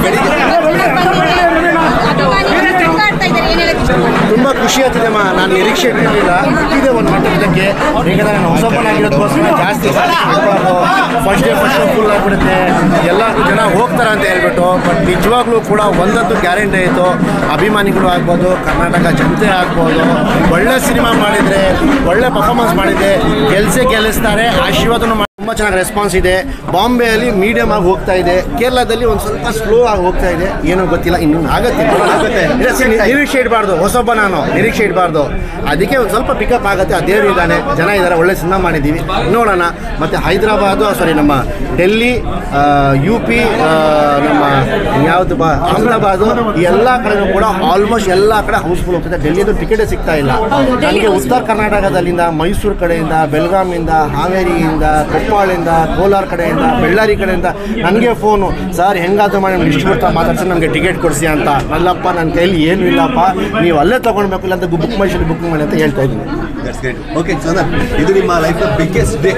ತುಂಬ ಖುಷಿ ಆಗ್ತಿದೆಮ್ಮ ನಾನು ನಿರೀಕ್ಷೆ ಇಟ್ಟಿರಲಿಲ್ಲ ಇದೆ ಒಂದು ಮಟ್ಟಕ್ಕೆ ಯಾಕಂದರೆ ನಾನು ಹೊಸಪ್ಪನಾಗಿರೋದಕ್ಕೋಸ್ಕರ ಜಾಸ್ತಿ ಫಸ್ಟ್ ಡೇ ಫಸ್ಟ್ ಫುಲ್ ಆಗಿಬಿಡುತ್ತೆ ಎಲ್ಲ ಜನ ಹೋಗ್ತಾರೆ ಅಂತ ಹೇಳ್ಬಿಟ್ಟು ಬಟ್ ನಿಜವಾಗ್ಲೂ ಕೂಡ ಒಂದಂತೂ ಗ್ಯಾರಂಟಿ ಆಯಿತು ಅಭಿಮಾನಿಗಳು ಆಗ್ಬೋದು ಕರ್ನಾಟಕ ಜನತೆ ಆಗ್ಬೋದು ಒಳ್ಳೆ ಸಿನಿಮಾ ಮಾಡಿದರೆ ಒಳ್ಳೆ ಪರ್ಫಾರ್ಮೆನ್ಸ್ ಮಾಡಿದೆ ಗೆಲ್ಸೇ ಗೆಲ್ಲಿಸ್ತಾರೆ ಆಶೀರ್ವಾದನೂ ಮಾಡಿ ತುಂಬ ಚೆನ್ನಾಗಿ ರೆಸ್ಪಾನ್ಸ್ ಇದೆ ಬಾಂಬೆಯಲ್ಲಿ ಮೀಡಿಯಮ್ ಆಗಿ ಹೋಗ್ತಾ ಇದೆ ಕೇರಳದಲ್ಲಿ ಒಂದು ಸ್ವಲ್ಪ ಸ್ಲೋ ಆಗಿ ಹೋಗ್ತಾ ಇದೆ ಏನೋ ಗೊತ್ತಿಲ್ಲ ಇನ್ನು ಆಗುತ್ತೆ ಆಗುತ್ತೆ ನಿರೀಕ್ಷೆ ಇಡಬಾರ್ದು ಹೊಸೊಬ್ಬ ನಾನು ನಿರೀಕ್ಷೆ ಇಡಬಾರ್ದು ಅದಕ್ಕೆ ಒಂದು ಸ್ವಲ್ಪ ಪಿಕಪ್ ಆಗುತ್ತೆ ಆ ದೇವ್ರು ಇದ್ದಾನೆ ಜನ ಇದ್ದಾರೆ ಒಳ್ಳೆ ಸಿನಿಮಾ ಮಾಡಿದ್ದೀವಿ ನೋಡೋಣ ಮತ್ತು ಹೈದರಾಬಾದು ಸಾರಿ ನಮ್ಮ ಡೆಲ್ಲಿ ಯು ಪಿ ನಮ್ಮ ಯಾವುದು ಬಾ ಅಹಮದಾಬಾದು ಈ ಎಲ್ಲ ಕಡೆನೂ ಕೂಡ ಆಲ್ಮೋಸ್ಟ್ ಎಲ್ಲ ಕಡೆ ಹೌಸ್ಫುಲ್ ಹೋಗ್ತಿದೆ ಡೆಲ್ಲಿದು ಟಿಕೆಟೇ ಸಿಗ್ತಾ ಇಲ್ಲ ನನಗೆ ಉತ್ತರ ಕರ್ನಾಟಕದಲ್ಲಿಂದ ಮೈಸೂರು ಕಡೆಯಿಂದ ಬೆಳಗಾಮಿಂದ ಹಾವೇರಿಯಿಂದ ಕೊಪ್ಪಳಿಂದ ಕೋಲಾರ ಕಡೆಯಿಂದ ಬಳ್ಳಾರಿ ಕಡೆಯಿಂದ ನನಗೆ ಫೋನು ಸರ್ ಹೆಂಗಾದ್ರೂ ಮಾಡಿ ನಮ್ಗೆ ಇಷ್ಟು ಬರ್ತಾ ಮಾತಾಡ್ಸಿ ನನಗೆ ಟಿಕೆಟ್ ಕೊಡಿಸಿ ಅಂತ ಅಲ್ಲಪ್ಪ ನನ್ನ ಕೈಲಿ ಏನೂ ಇಲ್ಲಪ್ಪ ನೀವು ಅಲ್ಲೇ ತೊಗೊಳ್ಬೇಕು ಇಲ್ಲ ಅಂತ ಬುಕ್ ಮೈಸೂರು ಬುಕ್ ಮಾಡಿ ಅಂತ ಹೇಳ್ತಾ ಇದ್ದೀನಿ ದಟ್ಸ್ ಗ್ರೇಟ್ ಓಕೆ ಚಂದನ್ ಇದು ನಿಮ್ಮ ಲೈಫ್ ಬಿಗ್ಗೆಸ್ಟ್ ಡೇ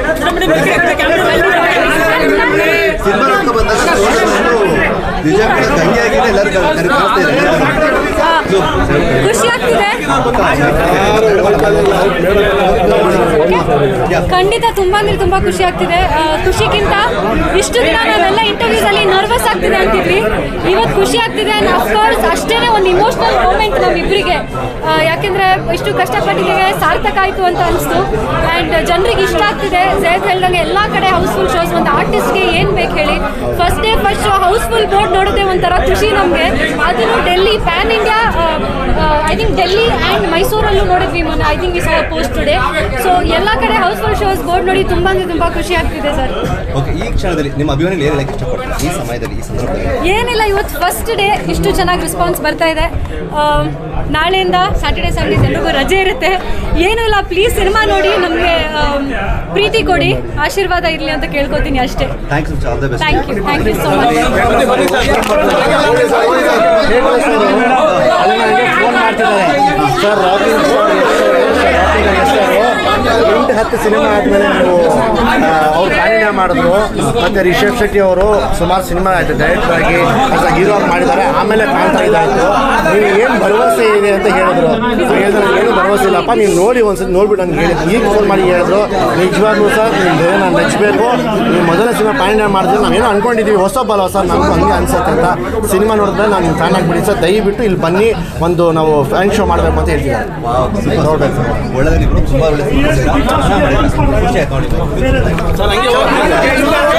ಸಿನಿಮಾ ನೋಡ್ಕೊ ಬಂದಾಗ ನಿಜ ಕೂಡ ತಂಗಿ ಆಗಿದೆ ಎಲ್ಲರೂ ಕರಿತಾ ಇದ್ದಾರೆ ಖುಷಿ ಆಗ್ತಿದೆ ಖಂಡಿತ ತುಂಬಾ ಅಂದ್ರೆ ತುಂಬಾ ಖುಷಿ ಆಗ್ತಿದೆ ಆ, ಖುಷಿಗಿಂತ ಇಷ್ಟು ದಿನ ನಾವೆಲ್ಲ ಇಂಟರ್ವ್ಯೂಸ್ ಅಲ್ಲಿ ನರ್ವಸ್ ಆಗ್ತಿದೆ ಅಂತಿದ್ವಿ ಇವತ್ತು ಖುಷಿ ಆಗ್ತಿದೆ ಅಂಡ್ ಅಫ್ಕೋರ್ಸ್ ಅಷ್ಟೇನೆ ಒಂದು ಇಮೋಷನಲ್ ಮೂಮೆಂಟ್ ನಮ್ಮಿಬ್ಬರಿಗೆ ಯಾಕೆಂದ್ರೆ ಇಷ್ಟು ಕಷ್ಟಪಟ್ಟಿದ್ದೇವೆ ಸಾರ್ಥಕ ಆಯ್ತು ಅಂತ ಅನಿಸ್ತು ಆ್ಯಂಡ್ ಜನರಿಗೆ ಇಷ್ಟ ಆಗ್ತಿದೆ ಜಯತ್ ಹೇಳ್ದಂಗೆ ಎಲ್ಲ ಕಡೆ ಹೌಸ್ಫುಲ್ ಶೋಸ್ ಒಂದು ಆರ್ಟಿಸ್ಟ್ಗೆ ಏನು ಬೇಕು ಹೇಳಿ first day first show housefull board ನೋಡೋದೇ ಒಂಥರ ಖುಷಿ ನಮಗೆ ಅದನ್ನು Delhi pan India I think Delhi and ಮೈಸೂರಲ್ಲೂ ನೋಡಿದ್ವಿ ಮೊನ್ನೆ I think we saw post today so ಎಲ್ಲ ಕಡೆ ಹೌಸ್ಫುಲ್ ಶೋಸ್ ಬೋರ್ಡ್ ನೋಡಿ ತುಂಬ ಅಂದರೆ ತುಂಬ ಖುಷಿ ಆಗ್ತಿದೆ ಸರ್ ಓಕೆ ಈ ಕ್ಷಣದಲ್ಲಿ ನಿಮ್ಮ ಅಭಿಮಾನಿಗಳು ಏನು ಹೇಳಕ್ಕೆ ಇಷ್ಟಪಡ್ತಾರೆ ಈ ಸಮಯದಲ್ಲಿ ಈ ಸಂದರ್ಭದಲ್ಲಿ ಏನಿಲ್ಲ ಇವತ್ತು ಫಸ್ಟ್ ಡೇ ಇಷ್ಟು ಚೆನ್ನಾಗಿ ರೆಸ್ಪಾನ್ಸ್ ಬರ್ತಾ ಇದೆ ಆಮ್, ನಾಳೆಯಿಂದ ಸ್ಯಾಟರ್ಡೆ ಸಂಡೇಸ್ ಎಲ್ರಿಗೂ ರಜೆ ಇರುತ್ತೆ ಏನೂ ಇಲ್ಲ ಪ್ಲೀಸ್ ಸಿನಿಮಾ ನೋಡಿ ನಮಗೆ ಪ್ರೀತಿ ಕೊಡಿ ಆಶೀರ್ವಾದ ಇರಲಿ ಅಂತ ಕೇಳ್ಕೊತೀನಿ ಅಷ್ಟೇ thanks all the best thank you thank you so much phone ಮಾಡ್ತಿದ್ದಾರೆ ಸರ್ ರಾಬಿನ್ ಸರ್ ಎಂಟು ಹತ್ತು ಸಿನಿಮಾ ಆದಮೇಲೆ ನೀವು ಅವ್ರು ಕಾರ್ಯ ಮಾಡಿದ್ರು ಮತ್ತು ರಿಷಬ್ ಶೆಟ್ಟಿ ಅವರು ಸುಮಾರು ಸಿನಿಮಾ ಆಯಿತು ಡೈರೆಕ್ಟರ್ ಆಗಿ ಆಸ್ ಹೀರೋ ಆಗಿ ಮಾಡಿದ್ದಾರೆ ಆಮೇಲೆ ಕಾಣ್ತಾ ಇದ್ದಾಯಿತು ನೀವು ಏನು ಭರವಸೆ ಇದೆ ಅಂತ ಹೇಳಿದ್ರು ನಾನು ಹೇಳಿದ್ರೆ ನನಗೆ ಏನು ಭರವಸೆ ಇಲ್ಲಪ್ಪ ನೀವು ನೋಡಿ ಒಂದ್ಸತಿ ನೋಡ್ಬಿಟ್ಟು ನನಗೆ ಹೇಳಿದ್ರು ಈಗ ಫೋನ್ ಮಾಡಿ ಹೇಳಿದ್ರು ನಿಜವಾಗ್ಲೂ ಸರ್ ನಿಮ್ಮ ಬೇರೆ ನಾನು ಮೆಚ್ಚಬೇಕು ನೀವು ಮೊದಲ ಸಿನಿಮಾ ಪಾಯಿಂಟ್ ಮಾಡಿದ್ರೆ ನಾವೇನೋ ಅನ್ಕೊಂಡಿದ್ದೀವಿ ಹೊಸ ಬಲ ಸರ್ ನಮಗೂ ಹಂಗೆ ಅನ್ಸುತ್ತೆ ಅಂತ ಸಿನಿಮಾ ನೋಡಿದ್ರೆ ನಾನು ಫ್ಯಾನ್ ಆಗಿಬಿಡಿ ಸರ್ ದಯವಿಟ್ಟು ಇಲ್ಲಿ ಬನ್ನಿ ಒಂದು ನಾವು ಫ್ಯಾನ್ ಶೋ ಮಾಡಬೇಕು ಅಂತ ಹೇಳ್ತಿದ್ದಾರೆ ನೋಡ್ಬೇಕು ಸರ್ ಒಳ್ಳೆದಾಗಿ ತುಂಬ ಒಳ್ಳೆ ಖುಷಿ ಆಯ್ತು ನೋಡಿ